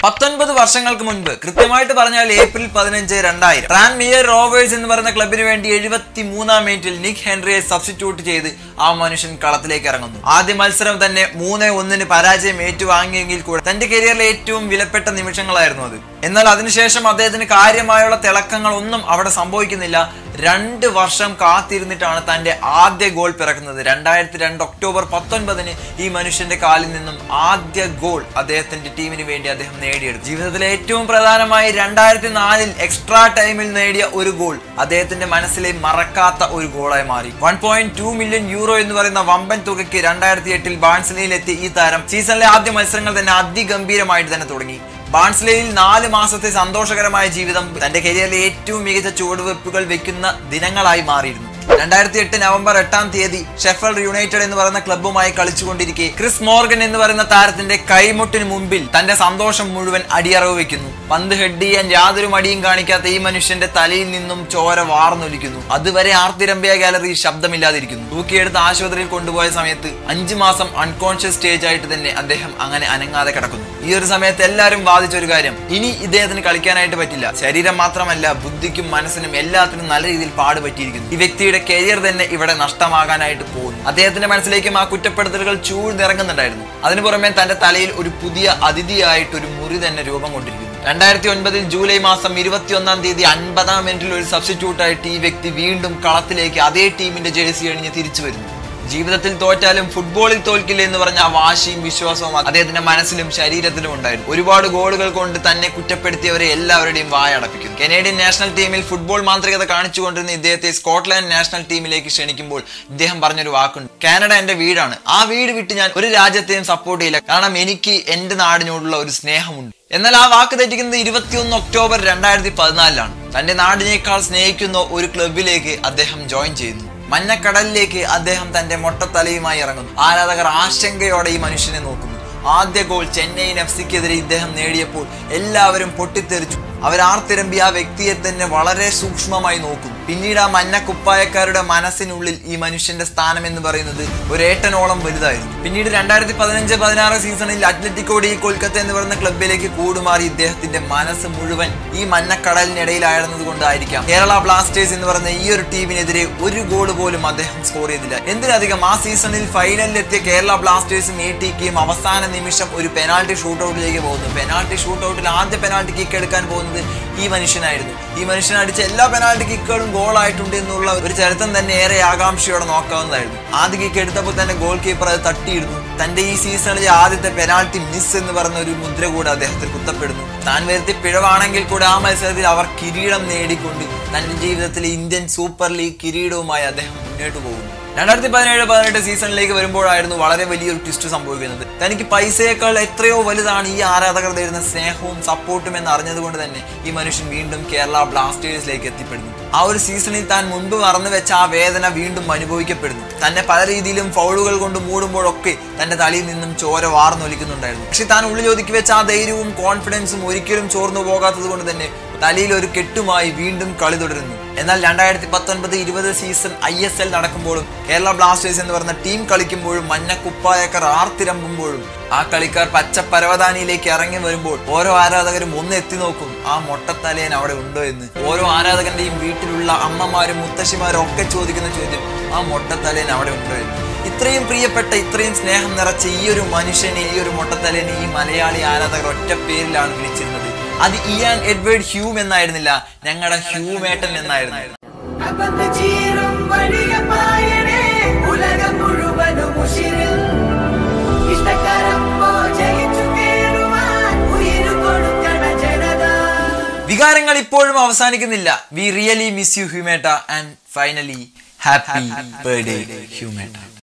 പത്തൊൻപത് വർഷങ്ങൾക്ക് മുൻപ് കൃത്യമായിട്ട് പറഞ്ഞാൽ ഏപ്രിൽ പതിനഞ്ച് രണ്ടായിരം ട്രാൻമിയർ റോവേഴ്സ് എന്ന് പറയുന്ന ക്ലബിന് വേണ്ടി എഴുപത്തി മൂന്നാം മിനിറ്റിൽ നിക് ഹെൻറിയെ സബ്സ്റ്റിറ്റ്യൂട്ട് ചെയ്ത് ആ മനുഷ്യൻ കളത്തിലേക്ക് ഇറങ്ങുന്നു ആദ്യ മത്സരം തന്നെ മൂന്ന് ഒന്നിന് പരാജയം ഏറ്റുവാങ്ങിയെങ്കിൽ കൂടെ തന്റെ കരിയറിലെ ഏറ്റവും വിലപ്പെട്ട നിമിഷങ്ങളായിരുന്നു അത് എന്നാൽ അതിനുശേഷം അദ്ദേഹത്തിന് കാര്യമായുള്ള തിളക്കങ്ങൾ ഒന്നും അവിടെ സംഭവിക്കുന്നില്ല രണ്ട് വർഷം കാത്തിരുന്നിട്ടാണ് തന്റെ ആദ്യ ഗോൾ പിറക്കുന്നത് രണ്ടായിരത്തി രണ്ട് ഒക്ടോബർ പത്തൊൻപതിന് ഈ മനുഷ്യന്റെ കാലിൽ നിന്നും ആദ്യ ഗോൾ അദ്ദേഹത്തിന്റെ ടീമിന് വേണ്ടി അദ്ദേഹം നേടിയെടുത്തു ജീവിതത്തിലെ ഏറ്റവും പ്രധാനമായി രണ്ടായിരത്തി നാലിൽ എക്സ്ട്രാ ടൈമിൽ നേടിയ ഒരു ഗോൾ അദ്ദേഹത്തിന്റെ മനസ്സിലെ മറക്കാത്ത ഒരു ഗോളായി മാറി one point two million euro എന്ന് പറയുന്ന വമ്പൻ തുകയ്ക്ക് രണ്ടായിരത്തി എട്ടിൽ ബാൺസിലയിലെത്തിയ ഈ താരം സീസണിലെ ആദ്യ മത്സരങ്ങൾ തന്നെ അതിഗംഭീരമായിട്ട് തന്നെ തുടങ്ങി ബാൺസ്ലേയിൽ നാല് മാസത്തെ സന്തോഷകരമായ ജീവിതം തന്റെ കരിയറിലെ ഏറ്റവും മികച്ച ചുവടുവെപ്പുകൾ വെക്കുന്ന ദിനങ്ങളായി മാറിയിരുന്നു രണ്ടായിരത്തി എട്ട് നവംബർ എട്ടാം തീയതി ഷെഫൽ യുണൈറ്റഡ് എന്ന് പറയുന്ന ക്ലബ്ബുമായി കളിച്ചുകൊണ്ടിരിക്കെ ക്രിസ് മോർഗൻ എന്ന് പറയുന്ന താരത്തിന്റെ കൈമുട്ടിന് മുമ്പിൽ തന്റെ സന്തോഷം മുഴുവൻ അടിയറവ് വെക്കുന്നു പന്ത് ഹെഡ് ചെയ്യാൻ യാതൊരു മടിയും കാണിക്കാത്ത ഈ മനുഷ്യന്റെ തലയിൽ നിന്നും ചോര വാർന്നൊലിക്കുന്നു അതുവരെ ആർത്തിരമ്പിയ ഗാലറി ശബ്ദമില്ലാതിരിക്കുന്നു തൂക്കിയെടുത്ത് ആശുപത്രിയിൽ കൊണ്ടുപോയ സമയത്ത് അഞ്ചു മാസം അൺകോൺഷ്യസ് സ്റ്റേജ് ആയിട്ട് തന്നെ അദ്ദേഹം അങ്ങനെ അനങ്ങാതെ കിടക്കുന്നു ഈ ഒരു സമയത്ത് എല്ലാവരും വാദിച്ച ഒരു കാര്യം ഇനി ഇദ്ദേഹത്തിന് കളിക്കാനായിട്ട് പറ്റില്ല ശരീരം മാത്രമല്ല ബുദ്ധിക്കും മനസ്സിനും എല്ലാത്തിനും നല്ല രീതിയിൽ പാടുപറ്റിയിരിക്കുന്നു ഈ വ്യക്തിയുടെ കരിയർ തന്നെ ഇവിടെ നഷ്ടമാകാനായിട്ട് പോകുന്നു അദ്ദേഹത്തിന്റെ മനസ്സിലേക്കും ആ കുറ്റപ്പെടുത്തലുകൾ ചൂഴ്ന്നിറങ്ങുന്നുണ്ടായിരുന്നു അതിനു പുറമെ തന്റെ തലയിൽ ഒരു പുതിയ അതിഥിയായിട്ട് ഒരു മുറി തന്നെ രൂപം കൊണ്ടിരിക്കുന്നു രണ്ടായിരത്തി ഒൻപതിൽ ജൂലൈ മാസം ഇരുപത്തിയൊന്നാം തീയതി അൻപതാം മിനിറ്റിൽ ഒരു സബ്സ്റ്റിറ്റ്യൂട്ടായിട്ട് ഈ വ്യക്തി വീണ്ടും കളത്തിലേക്ക് അതേ ടീമിന്റെ ജേഴ്സി അണിഞ്ഞ് തിരിച്ചു വരുന്നു ജീവിതത്തിൽ തോറ്റാലും ഫുട്ബോളിൽ തോൽക്കില്ല എന്ന് പറഞ്ഞ ആ വാശിയും വിശ്വാസവും അദ്ദേഹത്തിന്റെ മനസ്സിലും ശരീരത്തിലും ഉണ്ടായിരുന്നു ഒരുപാട് ഗോളുകൾ കൊണ്ട് തന്നെ കുറ്റപ്പെടുത്തിയവരെ എല്ലാവരുടെയും വായടപ്പിക്കുന്നു കനേഡിയൻ നാഷണൽ ടീമിൽ ഫുട്ബോൾ മാന്ത്രികത കാണിച്ചുകൊണ്ടിരുന്ന ഇദ്ദേഹത്തെ സ്കോട്ട്ലാൻഡ് നാഷണൽ ടീമിലേക്ക് ക്ഷണിക്കുമ്പോൾ ഇദ്ദേഹം പറഞ്ഞൊരു വാക്കുണ്ട് കാനഡ എന്റെ വീടാണ് ആ വീട് വിട്ട് ഞാൻ ഒരു രാജ്യത്തെയും സപ്പോർട്ട് ചെയ്യില്ല കാരണം എനിക്ക് എന്റെ നാടിനോടുള്ള ഒരു സ്നേഹമുണ്ട് എന്നാൽ ആ വാക്ക് തെറ്റിക്കുന്നത് ഇരുപത്തിയൊന്ന് ഒക്ടോബർ രണ്ടായിരത്തി പതിനാലിലാണ് തന്റെ നാടിനേക്കാൾ സ്നേഹിക്കുന്ന ഒരു ക്ലബിലേക്ക് അദ്ദേഹം ജോയിൻ ചെയ്യുന്നു മഞ്ഞക്കടലിലേക്ക് അദ്ദേഹം തന്റെ മൊട്ടത്തലയുമായി ഇറങ്ങുന്നു ആരാധകർ ആശങ്കയോടെ ഈ മനുഷ്യനെ നോക്കുന്നു ആദ്യ ഗോൾ ചെന്നൈയിൻ എഫ് സിക്കെതിരെ ഇദ്ദേഹം നേടിയപ്പോൾ എല്ലാവരും പൊട്ടിത്തെറിച്ചു അവരാർത്തിരമ്പി ആ വ്യക്തിയെ തന്നെ വളരെ സൂക്ഷ്മമായി നോക്കുന്നു പിന്നീട് ആ മഞ്ഞ കുപ്പായക്കാരുടെ മനസ്സിനുള്ളിൽ ഈ മനുഷ്യന്റെ സ്ഥാനം എന്ന് പറയുന്നത് ഒരേട്ടനോളം വലുതായിരുന്നു പിന്നീട് രണ്ടായിരത്തി പതിനഞ്ച് പതിനാറ് സീസണിൽ അത്ലറ്റിക്കോ ഡി കൊൽക്കത്ത എന്ന് പറയുന്ന ക്ലബിലേക്ക് കൂടുമാറി ഇദ്ദേഹത്തിന്റെ മനസ്സ് മുഴുവൻ ഈ മഞ്ഞക്കടലിനിടയിലായിരുന്നത് കൊണ്ടായിരിക്കാം കേരള ബ്ലാസ്റ്റേഴ്സ് എന്ന് പറയുന്ന ഈ ഒരു ടീമിനെതിരെ ഒരു ഗോൾ പോലും അദ്ദേഹം സ്കോർ ചെയ്തില്ല എന്തിനധികം ആ സീസണിൽ ഫൈനലിലെത്തിയ കേരള ബ്ലാസ്റ്റേഴ്സും ഈ ടീം അവസാന നിമിഷം ഒരു പെനാൾട്ടി ഷൂട്ടൗട്ടിലേക്ക് പോകുന്നു പെനാൾട്ടി ഷൂട്ടൗട്ടിൽ ആദ്യ പെനാൾട്ടി കിക്ക് എടുക്കാൻ പോകുന്നത് ഈ മനുഷ്യനായിരുന്നു ഈ മനുഷ്യൻ അടിച്ച എല്ലാ പെനാൾട്ടി കിക്കുകളും ഗോളായിട്ടുണ്ട് എന്നുള്ള ഒരു ചരിത്രം തന്നെ ഏറെ ആകാംക്ഷയോടെ നോക്കാവുന്നതായിരുന്നു ആദ്യ കിക്ക് എടുത്തപ്പോൾ തന്നെ ഗോൾ കീപ്പർ അത് തട്ടിയിടുന്നു തന്റെ ഈ സീസണിലെ ആദ്യത്തെ പെനാൾട്ടി മിസ് എന്ന് പറഞ്ഞ ഒരു മുദ്ര കൂടെ അദ്ദേഹത്തിൽ കുത്തപ്പെടുന്നു താൻ വരുത്തി പിഴവാണെങ്കിൽ കൂടെ ആ മത്സരത്തിൽ അവർ കിരീടം നേടിക്കൊണ്ട് തന്റെ ജീവിതത്തിലെ ഇന്ത്യൻ സൂപ്പർ ലീഗ് കിരീടവുമായി അദ്ദേഹം മുന്നോട്ട് പോകുന്നു രണ്ടായിരത്തി പതിനേഴ് പതിനെട്ട് സീസണിലേക്ക് വരുമ്പോഴായിരുന്നു വളരെ വലിയൊരു ട്വിസ്റ്റ് സംഭവിക്കുന്നത് തനിക്ക് പൈസയേക്കാൾ എത്രയോ വലുതാണ് ഈ ആരാധകർ തരുന്ന സ്നേഹവും സപ്പോർട്ടും എന്ന് അറിഞ്ഞതുകൊണ്ട് തന്നെ ഈ മനുഷ്യൻ വീണ്ടും കേരള ബ്ലാസ്റ്റേഴ്സിലേക്ക് എത്തിപ്പെടുന്നു ആ ഒരു സീസണിൽ താൻ മുൻപ് മറന്നു വെച്ച ആ വേദന വീണ്ടും അനുഭവിക്കപ്പെടുന്നു തന്നെ പല രീതിയിലും ഫൗളുകൾ കൊണ്ട് മൂടുമ്പോഴൊക്കെ തന്റെ തലയിൽ നിന്നും ചോര വാർന്നൊലിക്കുന്നുണ്ടായിരുന്നു പക്ഷെ താൻ ഉള്ളിൽ ഒതുക്കി വെച്ച ആ ധൈര്യവും കോൺഫിഡൻസും ഒരിക്കലും ചോർന്നു പോകാത്തത് കൊണ്ട് തന്നെ തലയിൽ ഒരു കെട്ടുമായി വീണ്ടും കളി തുടരുന്നു എന്നാൽ രണ്ടായിരത്തി പത്തൊൻപത് ഇരുപത് സീസൺ ഐ എസ് എൽ നടക്കുമ്പോഴും കേരള ബ്ലാസ്റ്റേഴ്സ് എന്ന് പറയുന്ന ടീം കളിക്കുമ്പോഴും മഞ്ഞ കുപ്പായക്കാർ ആർത്തിരമ്പുമ്പോഴും ആ കളിക്കാർ പച്ച പരവതാനിയിലേക്ക് ഇറങ്ങി വരുമ്പോൾ ഓരോ ആരാധകരും ഒന്ന് എത്തി നോക്കും ആ മൊട്ടത്തലയൻ അവിടെ ഉണ്ടോ എന്ന് ഓരോ ആരാധകന്റെയും വീട്ടിലുള്ള അമ്മമാരും മുത്തശ്ശിമാരും ഒക്കെ ചോദിക്കുന്ന ചോദ്യം ആ മൊട്ടത്തലയൻ അവിടെ ഉണ്ടോ എന്ന് ഇത്രയും പ്രിയപ്പെട്ട ഇത്രയും സ്നേഹം നിറച്ച ഈ ഒരു മനുഷ്യനെ ഈ ഒരു മൊട്ടത്തലേനെ ഈ മലയാളി ആരാധകർ ഒറ്റ പേരിലാണ് വിളിച്ചിരുന്നത് അത് ഇയാൻ എഡ്വേർഡ് ഹ്യൂം എന്നായിരുന്നില്ല ഞങ്ങളുടെ ഹ്യൂമേട്ടൻ എന്നായിരുന്നു അകന്ന് ചീറും വലിയ പായണേ ഉലകം മുഴുവനും ഉശിരിൽ ഇഷ്ടക്കാരമ്പോ ജയിച്ചു കേറുവാൻ ഉയിരു കൊടുക്കണ ജനത വികാരങ്ങൾ ഇപ്പോഴും അവസാനിക്കുന്നില്ല വി റിയലി മിസ് യു ഹ്യൂമേട്ട ആൻഡ് ഫൈനലി ഹാപ്പി ബർത്ത്ഡേ ഹ്യൂമേട്ട